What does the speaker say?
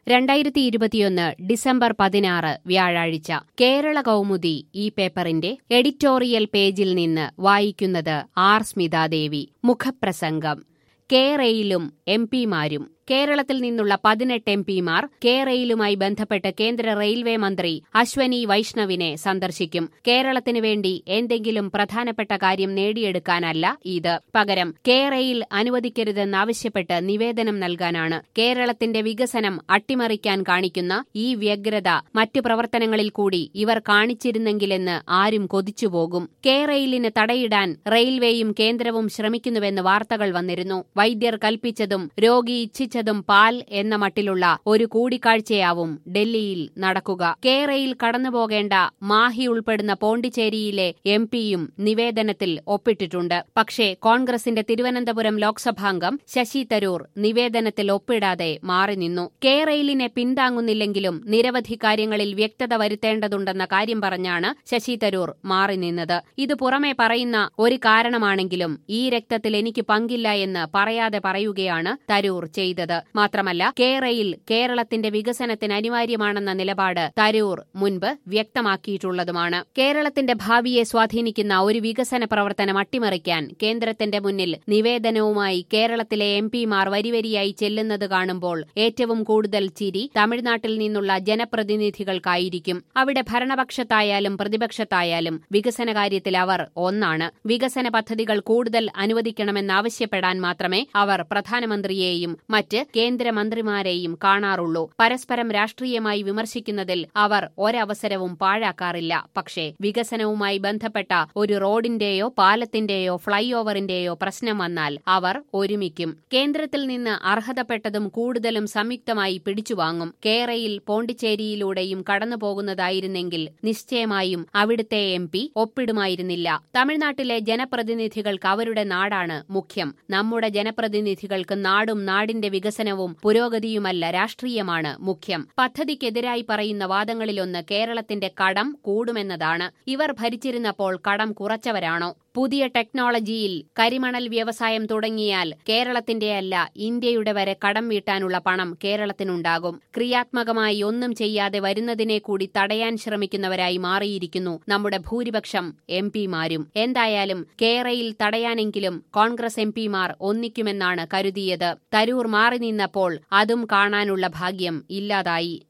രണ്ടായിരത്തി ഇരുപത്തിയൊന്ന് ഡിസംബർ പതിനാറ് വ്യാഴാഴ്ച കേരള കൗമുദി ഈ പേപ്പറിന്റെ എഡിറ്റോറിയൽ പേജിൽ നിന്ന് വായിക്കുന്നത് ആർ സ്മിതാദേവി മുഖപ്രസംഗം കേരയിലും എം പിമാരും കേരളത്തിൽ നിന്നുള്ള പതിനെട്ട് എം പിമാർ കേരയിലുമായി ബന്ധപ്പെട്ട് കേന്ദ്ര റെയിൽവേ മന്ത്രി അശ്വനി വൈഷ്ണവിനെ സന്ദർശിക്കും കേരളത്തിനു വേണ്ടി എന്തെങ്കിലും പ്രധാനപ്പെട്ട കാര്യം നേടിയെടുക്കാനല്ല ഇത് പകരം കേരയിൽ അനുവദിക്കരുതെന്നാവശ്യപ്പെട്ട് നിവേദനം നൽകാനാണ് കേരളത്തിന്റെ വികസനം അട്ടിമറിക്കാൻ കാണിക്കുന്ന ഈ വ്യഗ്രത മറ്റു പ്രവർത്തനങ്ങളിൽ കൂടി ഇവർ കാണിച്ചിരുന്നെങ്കിലെന്ന് ആരും കൊതിച്ചുപോകും കേരയിലിന് തടയിടാൻ റെയിൽവേയും കേന്ദ്രവും ശ്രമിക്കുന്നുവെന്ന് വാർത്തകൾ വന്നിരുന്നു വൈദ്യർ കൽപ്പിച്ചതും രോഗി ഇച്ഛിച്ചതും പാൽ എന്ന മട്ടിലുള്ള ഒരു കൂടിക്കാഴ്ചയാവും ഡൽഹിയിൽ നടക്കുക കേരയിൽ കടന്നുപോകേണ്ട മാഹി ഉൾപ്പെടുന്ന പോണ്ടിച്ചേരിയിലെ എം പിയും നിവേദനത്തിൽ ഒപ്പിട്ടിട്ടുണ്ട് പക്ഷേ കോൺഗ്രസിന്റെ തിരുവനന്തപുരം ലോക്സഭാംഗം ശശി തരൂർ നിവേദനത്തിൽ ഒപ്പിടാതെ മാറി നിന്നു കേരയിലിനെ പിന്താങ്ങുന്നില്ലെങ്കിലും നിരവധി കാര്യങ്ങളിൽ വ്യക്തത വരുത്തേണ്ടതുണ്ടെന്ന കാര്യം പറഞ്ഞാണ് ശശി തരൂർ മാറി നിന്നത് ഇത് പുറമെ പറയുന്ന ഒരു കാരണമാണെങ്കിലും ഈ രക്തത്തിൽ എനിക്ക് പങ്കില്ല എന്ന് പറയാതെ പറയുകയാണ് തരൂർ ചെയ്തത് മാത്രമല്ല കേരയിൽ കേരളത്തിന്റെ വികസനത്തിന് അനിവാര്യമാണെന്ന നിലപാട് തരൂർ മുൻപ് വ്യക്തമാക്കിയിട്ടുള്ളതുമാണ് കേരളത്തിന്റെ ഭാവിയെ സ്വാധീനിക്കുന്ന ഒരു വികസന പ്രവർത്തനം അട്ടിമറിക്കാൻ കേന്ദ്രത്തിന്റെ മുന്നിൽ നിവേദനവുമായി കേരളത്തിലെ എം പിമാർ വരിവരിയായി ചെല്ലുന്നത് കാണുമ്പോൾ ഏറ്റവും കൂടുതൽ ചിരി തമിഴ്നാട്ടിൽ നിന്നുള്ള ജനപ്രതിനിധികൾക്കായിരിക്കും അവിടെ ഭരണപക്ഷത്തായാലും പ്രതിപക്ഷത്തായാലും വികസന കാര്യത്തിൽ അവർ ഒന്നാണ് വികസന പദ്ധതികൾ കൂടുതൽ അനുവദിക്കണമെന്നാവശ്യപ്പെടാൻ മാത്രമേ അവർ പ്രധാനമന്ത്രിയെയും മറ്റ് കേന്ദ്രമന്ത്രിമാരെയും കാണാറുള്ളൂ പരസ്പരം രാഷ്ട്രീയമായി വിമർശിക്കുന്നതിൽ അവർ ഒരവസരവും പാഴാക്കാറില്ല പക്ഷേ വികസനവുമായി ബന്ധപ്പെട്ട ഒരു റോഡിന്റെയോ പാലത്തിന്റെയോ ഫ്ളൈ ഓവറിന്റെയോ പ്രശ്നം വന്നാൽ അവർ ഒരുമിക്കും കേന്ദ്രത്തിൽ നിന്ന് അർഹതപ്പെട്ടതും കൂടുതലും സംയുക്തമായി പിടിച്ചുവാങ്ങും കേരയിൽ പോണ്ടിച്ചേരിയിലൂടെയും കടന്നുപോകുന്നതായിരുന്നെങ്കിൽ നിശ്ചയമായും അവിടുത്തെ എം പി ഒപ്പിടുമായിരുന്നില്ല തമിഴ്നാട്ടിലെ ജനപ്രതിനിധികൾക്ക് അവരുടെ നാടാണ് മുഖ്യം നമ്മുടെ ജനപ്രതിനിധികൾക്ക് നാടും നാടിന്റെ വികസനവും പുരോഗതിയുമല്ല രാഷ്ട്രീയമാണ് മുഖ്യം പദ്ധതിക്കെതിരായി പറയുന്ന വാദങ്ങളിലൊന്ന് കേരളത്തിന്റെ കടം കൂടുമെന്നതാണ് ഇവർ ഭരിച്ചിരുന്നപ്പോൾ കടം കുറച്ചവരാണോ പുതിയ ടെക്നോളജിയിൽ കരിമണൽ വ്യവസായം തുടങ്ങിയാൽ കേരളത്തിന്റെയല്ല ഇന്ത്യയുടെ വരെ കടം വീട്ടാനുള്ള പണം കേരളത്തിനുണ്ടാകും ക്രിയാത്മകമായി ഒന്നും ചെയ്യാതെ വരുന്നതിനെ കൂടി തടയാൻ ശ്രമിക്കുന്നവരായി മാറിയിരിക്കുന്നു നമ്മുടെ ഭൂരിപക്ഷം എം പിമാരും എന്തായാലും കേരയിൽ തടയാനെങ്കിലും കോൺഗ്രസ് എം പിമാർ ഒന്നിക്കുമെന്നാണ് കരുതിയത് തരൂർ മാറി നിന്നപ്പോൾ അതും കാണാനുള്ള ഭാഗ്യം ഇല്ലാതായി